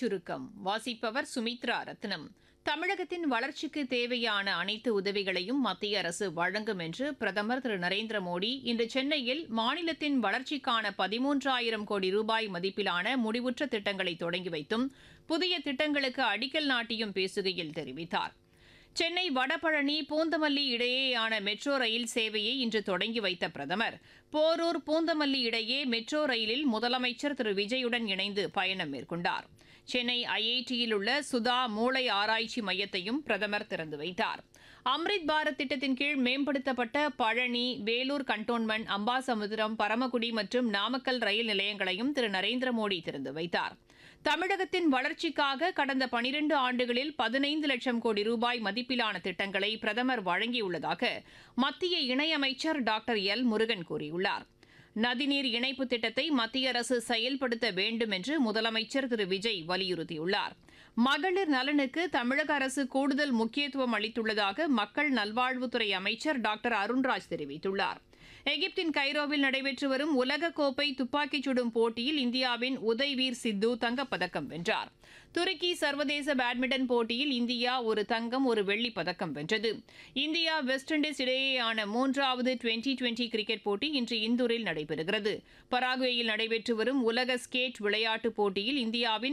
சுருக்கம் வாசிப்பவர் சுமித்ரா ரத்னம் தமிழகத்தின் வளர்ச்சிக்கு தேவையான அனைத்து உதவிகளையும் மத்திய அரசு வழங்கும் என்று பிரதமர் திரு நரேந்திர மோடி இன்று சென்னையில் மாநிலத்தின் வளர்ச்சிக்கான பதிமூன்றாயிரம் கோடி ரூபாய் மதிப்பிலான முடிவுற்ற திட்டங்களை தொடங்கி வைத்தும் புதிய திட்டங்களுக்கு அடிக்கல் நாட்டியும் பேசுகையில் தெரிவித்தார் சென்னை வடபழனி பூந்தமல்லி இடையேயான மெட்ரோ ரயில் சேவையை இன்று தொடங்கி வைத்த பிரதமர் போரூர் பூந்தமல்லி இடையே மெட்ரோ ரயிலில் முதலமைச்சர் திரு விஜயுடன் இணைந்து பயணம் மேற்கொண்டார் சென்னை ஐஐடியில் உள்ள சுதா மூளை ஆராய்ச்சி மையத்தையும் பிரதமர் திறந்து வைத்தார் அம்ரித் பாரத் திட்டத்தின் கீழ் மேம்படுத்தப்பட்ட பழனி வேலூர் கண்டோன்மெண்ட் அம்பாசமுத்திரம் பரமக்குடி மற்றும் நாமக்கல் ரயில் நிலையங்களையும் திரு நரேந்திர மோடி திறந்து வைத்தார் தமிழகத்தின் வளர்ச்சிக்காக கடந்த பனிரண்டு ஆண்டுகளில் பதினைந்து லட்சம் கோடி ரூபாய் மதிப்பிலான திட்டங்களை பிரதமர் வழங்கியுள்ளதாக மத்திய இணையமைச்சர் டாக்டர் எல் முருகன் கூறியுள்ளார் நதிநீர் இணைப்பு திட்டத்தை மத்திய அரசு செயல்படுத்த வேண்டும் என்று முதலமைச்சர் திரு விஜய் வலியுறுத்தியுள்ளார் மகளிர் நலனுக்கு தமிழக அரசு கூடுதல் முக்கியத்துவம் அளித்துள்ளதாக மக்கள் நல்வாழ்வுத்துறை அமைச்சர் டாக்டர் அருண்ராஜ் தெரிவித்துள்ளார் எகிப்தின் கைரோவில் நடைபெற்று வரும் உலகக்கோப்பை துப்பாக்கிச் சுடும் போட்டியில் இந்தியாவின் உதய்வீர் சித்து தங்கப்பதக்கம் வென்றார் துருக்கி சர்வதேச பேட்மிண்டன் போட்டியில் இந்தியா ஒரு தங்கம் ஒரு வெள்ளிப் பதக்கம் வென்றது இந்தியா வெஸ்ட் இண்டீஸ் இடையேயான மூன்றாவது டுவெண்டி டுவெண்டி கிரிக்கெட் போட்டி இன்று இந்தூரில் நடைபெறுகிறது பராகுவேயில் நடைபெற்று வரும் உலக ஸ்கேட் விளையாட்டுப் போட்டியில் இந்தியாவின்